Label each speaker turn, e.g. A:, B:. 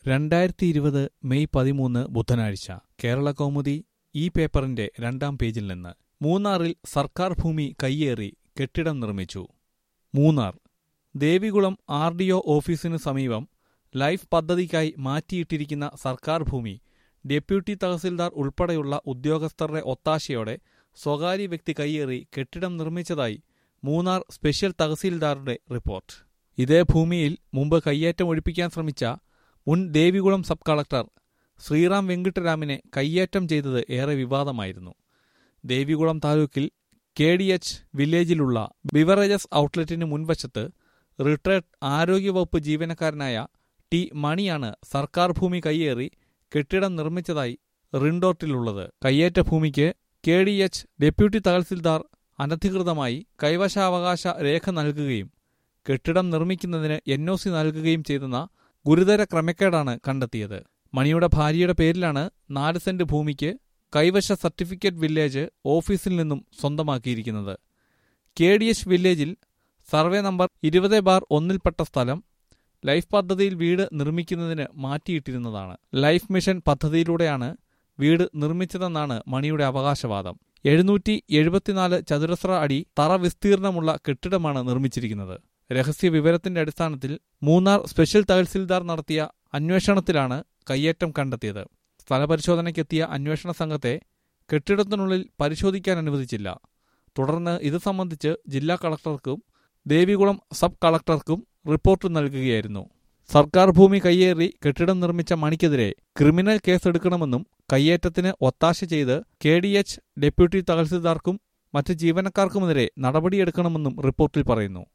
A: രണ്ടായിരത്തി ഇരുപത് മെയ് പതിമൂന്ന് ബുധനാഴ്ച കേരള കൗമുദി ഈ പേപ്പറിന്റെ രണ്ടാം പേജിൽ നിന്ന് മൂന്നാറിൽ സർക്കാർ ഭൂമി കയ്യേറി കെട്ടിടം നിർമ്മിച്ചു Munnar Devikulam R D O ഓഫീസിനു സമീപം ലൈഫ് പദ്ധതിക്കായി മാറ്റിയിട്ടിരിക്കുന്ന സർക്കാർ ഭൂമി ഡെപ്യൂട്ടി തഹസിൽദാർ ഉൾപ്പെടെയുള്ള ഉദ്യോഗസ്ഥരുടെ ഒത്താശയോടെ സ്വകാര്യ വ്യക്തി കയ്യേറി കെട്ടിടം നിർമ്മിച്ചതായി മൂന്നാർ സ്പെഷ്യൽ തഹസീൽദാറുടെ റിപ്പോർട്ട് ഇതേ ഭൂമിയിൽ മുമ്പ് കയ്യേറ്റം ഒഴിപ്പിക്കാൻ ശ്രമിച്ച മുൻ ദേവികുളം സബ് കളക്ടർ ശ്രീറാം വെങ്കിട്ടരാമിനെ കയ്യേറ്റം ചെയ്തത് ഏറെ വിവാദമായിരുന്നു ദേവികുളം താലൂക്കിൽ കെ ഡി എച്ച് വില്ലേജിലുള്ള ബിവറേജസ് ഔട്ട്ലെറ്റിന് മുൻവശത്ത് റിട്ടയർഡ് ആരോഗ്യവകുപ്പ് ജീവനക്കാരനായ ടി മണിയാണ് സർക്കാർ ഭൂമി കയ്യേറി കെട്ടിടം നിർമ്മിച്ചതായി റിൻഡോർട്ടിലുള്ളത് കയ്യേറ്റ ഭൂമിക്ക് കെ ഡി എച്ച് ഡെപ്യൂട്ടി തഹസിൽദാർ അനധികൃതമായി കൈവശാവകാശ രേഖ നൽകുകയും കെട്ടിടം നിർമ്മിക്കുന്നതിന് എൻ ഒ സി നൽകുകയും ചെയ്തെന്ന ഗുരുതര ക്രമക്കേടാണ് കണ്ടെത്തിയത് മണിയുടെ ഭാര്യയുടെ പേരിലാണ് നാല് സെന്റ് ഭൂമിക്ക് കൈവശ സർട്ടിഫിക്കറ്റ് വില്ലേജ് ഓഫീസിൽ നിന്നും സ്വന്തമാക്കിയിരിക്കുന്നത് കെ ഡി എച്ച് വില്ലേജിൽ സർവേ നമ്പർ ഇരുപത് ബാർ ഒന്നിൽപ്പെട്ട സ്ഥലം ലൈഫ് പദ്ധതിയിൽ വീട് നിർമ്മിക്കുന്നതിന് മാറ്റിയിട്ടിരുന്നതാണ് ലൈഫ് മിഷൻ പദ്ധതിയിലൂടെയാണ് വീട് നിർമ്മിച്ചതെന്നാണ് മണിയുടെ അവകാശവാദം എഴുന്നൂറ്റി എഴുപത്തിനാല് ചതുരശ്ര അടി തറ വിസ്തീർണമുള്ള കെട്ടിടമാണ് നിർമ്മിച്ചിരിക്കുന്നത് രഹസ്യ വിവരത്തിന്റെ അടിസ്ഥാനത്തിൽ മൂന്നാർ സ്പെഷ്യൽ തഹസിൽദാർ നടത്തിയ അന്വേഷണത്തിലാണ് കയ്യേറ്റം കണ്ടെത്തിയത് സ്ഥലപരിശോധനയ്ക്കെത്തിയ അന്വേഷണ സംഘത്തെ കെട്ടിടത്തിനുള്ളിൽ പരിശോധിക്കാൻ അനുവദിച്ചില്ല തുടർന്ന് ഇത് സംബന്ധിച്ച് ജില്ലാ കളക്ടർക്കും ദേവികുളം സബ് കളക്ടർക്കും റിപ്പോർട്ട് നൽകുകയായിരുന്നു സർക്കാർ ഭൂമി കയ്യേറി കെട്ടിടം നിർമ്മിച്ച മണിക്കെതിരെ ക്രിമിനൽ കേസെടുക്കണമെന്നും കയ്യേറ്റത്തിന് ഒത്താശ ചെയ്ത് കെ ഡി എച്ച് ഡെപ്യൂട്ടി തഹസിൽദാർക്കും മറ്റ് ജീവനക്കാർക്കുമെതിരെ നടപടിയെടുക്കണമെന്നും റിപ്പോർട്ടിൽ പറയുന്നു